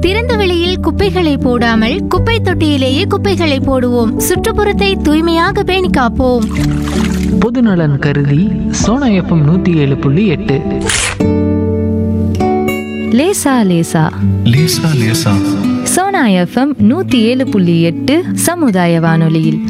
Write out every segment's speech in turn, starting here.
திறந்த வெளியில் குப்பைகளை போடாமல் குப்பை தொட்டியிலேயே குப்பைகளை போடுவோம் சுற்றுப்புறத்தை தூய்மையாக பேணி காப்போம் பொதுநலன் கருதி சோனா எஃப்எம் நூற்றி ஏழு புள்ளி எட்டு லேசா லேசா லேசா லேசா சோனா எஃப்எம் நூத்தி ஏழு புள்ளி எட்டு சமுதாய வானொலியில்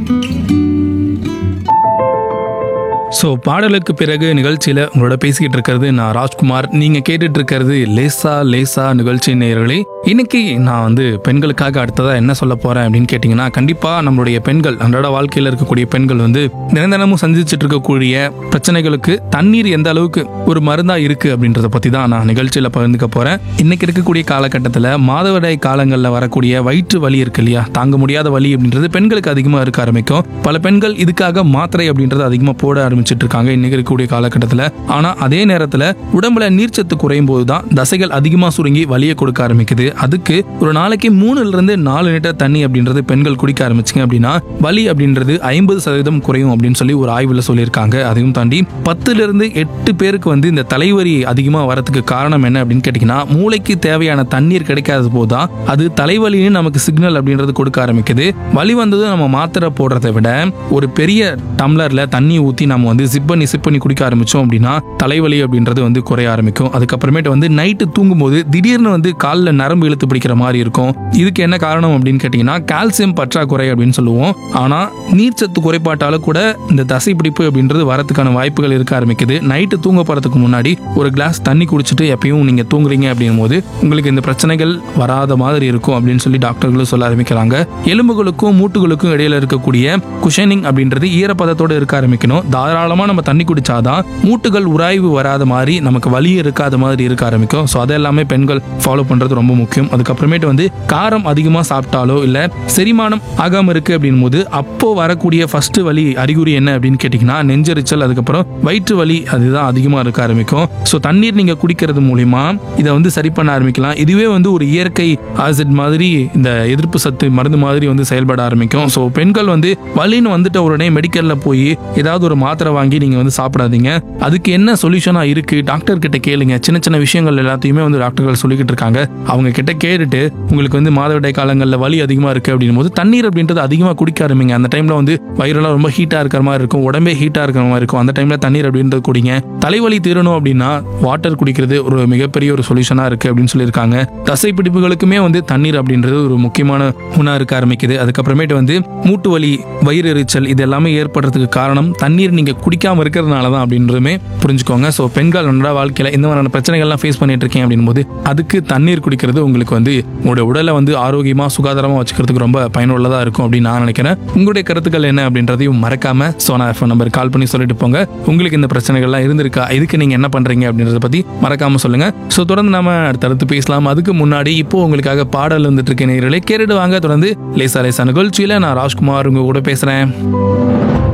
ஸோ பாடலுக்கு பிறகு நிகழ்ச்சியில் உங்களோட பேசிக்கிட்டு இருக்கிறது நான் ராஜ்குமார் நீங்கள் கேட்டுட்டு இருக்கிறது லேசா லேசா நிகழ்ச்சி நேயர்களே இன்னைக்கு நான் வந்து பெண்களுக்காக அடுத்ததாக என்ன சொல்ல போகிறேன் அப்படின்னு கேட்டிங்கன்னா கண்டிப்பாக நம்மளுடைய பெண்கள் அன்றாட வாழ்க்கையில் இருக்கக்கூடிய பெண்கள் வந்து நிரந்தரமும் சந்திச்சுட்டு இருக்கக்கூடிய பிரச்சனைகளுக்கு தண்ணீர் எந்த அளவுக்கு ஒரு மருந்தாக இருக்குது அப்படின்றத பற்றி தான் நான் நிகழ்ச்சியில் பகிர்ந்துக்க போகிறேன் இன்னைக்கு இருக்கக்கூடிய காலகட்டத்தில் மாதவிடாய் காலங்களில் வரக்கூடிய வயிற்று வலி இருக்கு இல்லையா தாங்க முடியாத வலி அப்படின்றது பெண்களுக்கு அதிகமாக இருக்க ஆரம்பிக்கும் பல பெண்கள் இதுக்காக மாத்திரை அப்படின்றது அதிகமாக போட ஆரம்பிச்சிட்டு இருக்காங்க இன்னைக்கு இருக்கக்கூடிய காலகட்டத்தில் ஆனால் அதே நேரத்தில் உடம்புல நீர்ச்சத்து குறையும் போது தான் தசைகள் அதிகமாக சுருங்கி வலியை கொடுக்க ஆரம்பிக்குது அதுக்கு ஒரு நாளைக்கு மூணுல இருந்து நாலு லிட்டர் தண்ணி அப்படின்றது பெண்கள் குடிக்க ஆரம்பிச்சிங்க அப்படின்னா வலி அப்படின்றது ஐம்பது சதவீதம் குறையும் அப்படின்னு சொல்லி ஒரு ஆய்வில் சொல்லியிருக்காங்க அதையும் தாண்டி பத்துல இருந்து எட்டு பேருக்கு வந்து இந்த தலைவலி அதிகமாக வரதுக்கு காரணம் என்ன அப்படின்னு கேட்டிங்கன்னா மூளைக்கு தேவையான தண்ணீர் கிடைக்காத போது தான் அது தலைவலின்னு நமக்கு சிக்னல் அப்படின்றது கொடுக்க ஆரம்பிக்குது வலி வந்தது நம்ம மாத்திரை போடுறதை விட ஒரு பெரிய டம்ளர்ல தண்ணி ஊற்றி நம்ம வந்து சிப் பண்ணி சிப் பண்ணி குடிக்க ஆரம்பிச்சோம் அப்படின்னா தலைவலி அப்படின்றது வந்து குறைய ஆரம்பிக்கும் அதுக்கப்புறமேட்டு வந்து நைட்டு தூங்கும்போது திடீர்னு வந்து காலில் நரம்பு இழுத்து பிடிக்கிற மாதிரி இருக்கும் இதுக்கு என்ன காரணம் அப்படின்னு கேட்டிங்கன்னா கால்சியம் பற்றாக்குறை அப்படின்னு சொல்லுவோம் ஆனால் நீர்ச்சத்து குறைபாட்டால கூட இந்த தசை பிடிப்பு அப்படின்றது வரதுக்கான வாய்ப்புகள் இருக்க ஆரம்பிக்குது நைட்டு தூங்க போறதுக்கு முன்னாடி ஒரு கிளாஸ் தண்ணி குடிச்சிட்டு எப்பயும் நீங்க தூங்குறீங்க அப்படின்னும் போது உங்களுக்கு இந்த பிரச்சனைகள் வராத மாதிரி இருக்கும் அப்படின்னு சொல்லி டாக்டர்களும் சொல்ல ஆரம்பிக்கிறாங்க எலும்புகளுக்கும் மூட்டுகளுக்கும் இடையில இருக்கக்கூடிய குஷனிங் அப்படின்றது ஈரப்பதத்தோட இருக்க ஆரம்பிக்கணும் தாராளமா நம்ம தண்ணி குடிச்சாதான் மூட்டுகள் உராய்வு வராத மாதிரி நமக்கு வலி இருக்காத மாதிரி இருக்க ஆரம்பிக்கும் ஸோ அதெல்லாமே பெண்கள் ஃபாலோ பண்றது ரொம்ப முக்கியம் அதுக்கப்புறமேட்டு வந்து காரம் அதிகமாக சாப்பிட்டாலோ இல்லை செரிமானம் ஆகாம இருக்கு அப்படின் போது அப்போ வரக்கூடிய ஃபர்ஸ்ட் வலி அறிகுறி என்ன அப்படின்னு கேட்டிங்கன்னா நெஞ்செரிச்சல் அதுக்கப்புறம் வயிற்று வலி அதுதான் அதிகமாக இருக்க ஆரம்பிக்கும் ஸோ தண்ணீர் நீங்க குடிக்கிறது மூலியமா இதை வந்து சரி பண்ண ஆரம்பிக்கலாம் இதுவே வந்து ஒரு இயற்கை ஆசிட் மாதிரி இந்த எதிர்ப்பு சத்து மருந்து மாதிரி வந்து செயல்பட ஆரம்பிக்கும் ஸோ பெண்கள் வந்து வலின்னு வந்துட்ட உடனே மெடிக்கல்ல போய் ஏதாவது ஒரு மாத்திரை வாங்கி நீங்க வந்து சாப்பிடாதீங்க அதுக்கு என்ன சொல்யூஷனா இருக்கு டாக்டர் கிட்ட கேளுங்க சின்ன சின்ன விஷயங்கள் எல்லாத்தையுமே வந்து டாக்டர்கள் சொல்லிக்கிட்டு இருக்காங்க அவங்க கிட்ட கேட்டுட்டு உங்களுக்கு வந்து மாதவிடாய் காலங்களில் வலி அதிகமாக இருக்கு அப்படின்னும் போது தண்ணீர் அப்படின்றது அதிகமாக குடிக்க ஆரம்பிங்க அந்த டைம்ல வந்து வயிறெல்லாம் ரொம்ப ஹீட்டாக இருக்கிற மாதிரி இருக்கும் உடம்பே ஹீட்டாக இருக்கிற மாதிரி இருக்கும் அந்த டைம்ல தண்ணீர் அப்படின்றது குடிங்க தலைவலி தீரணும் அப்படின்னா வாட்டர் குடிக்கிறது ஒரு மிகப்பெரிய ஒரு சொல்யூஷனா இருக்கு அப்படின்னு சொல்லியிருக்காங்க தசை பிடிப்புகளுக்குமே வந்து தண்ணீர் அப்படின்றது ஒரு முக்கியமான உணா இருக்க ஆரம்பிக்குது அதுக்கப்புறமேட்டு வந்து மூட்டு வலி வயிறு எரிச்சல் இது எல்லாமே ஏற்படுறதுக்கு காரணம் தண்ணீர் நீங்க குடிக்காம இருக்கிறதுனால தான் அப்படின்றதுமே புரிஞ்சுக்கோங்க ஸோ பெண்கள் அன்றாட வாழ்க்கையில இந்த மாதிரியான பிரச்சனைகள்லாம் ஃபேஸ் பண்ணிட்டு இருக்கீங்க அப்படின் போது அதுக்கு தண்ணீர் குடிக்கிறது உங்களுக்கு வந்து உங்களோட உடலை வந்து ஆரோக்கியமா சுகாதாரமா வச்சுக்கிறதுக்கு ரொம்ப பயனுள்ளதா இருக்கும் அப்படின்னு நான் நினைக்கிறேன் உங்களுடைய கருத்துக்கள் என்ன அப்படின்றதையும் மறக்காம சோனா எஃப்எம் நம்பர் கால் பண்ணி சொல்லிட்டு போங்க உங்களுக்கு இந்த பிரச்சனைகள்லாம் இருந்திருக்கா இதுக்கு நீங்க என்ன பண்றீங்க அப்படின்றத பத்தி மறக்காம சொல்லுங்க ஸோ தொடர்ந்து நாம அடுத்தடுத்து பேசலாம் அதுக்கு முன்னாடி இப்போ உங்களுக்காக பாடல் வந்துட்டு இருக்க நேயர்களே கேட்டுட்டு வாங்க தொடர்ந்து லேசா லேசா நிகழ்ச்சியில நான் ராஜ்குமார் உங்க கூட பேசுறேன்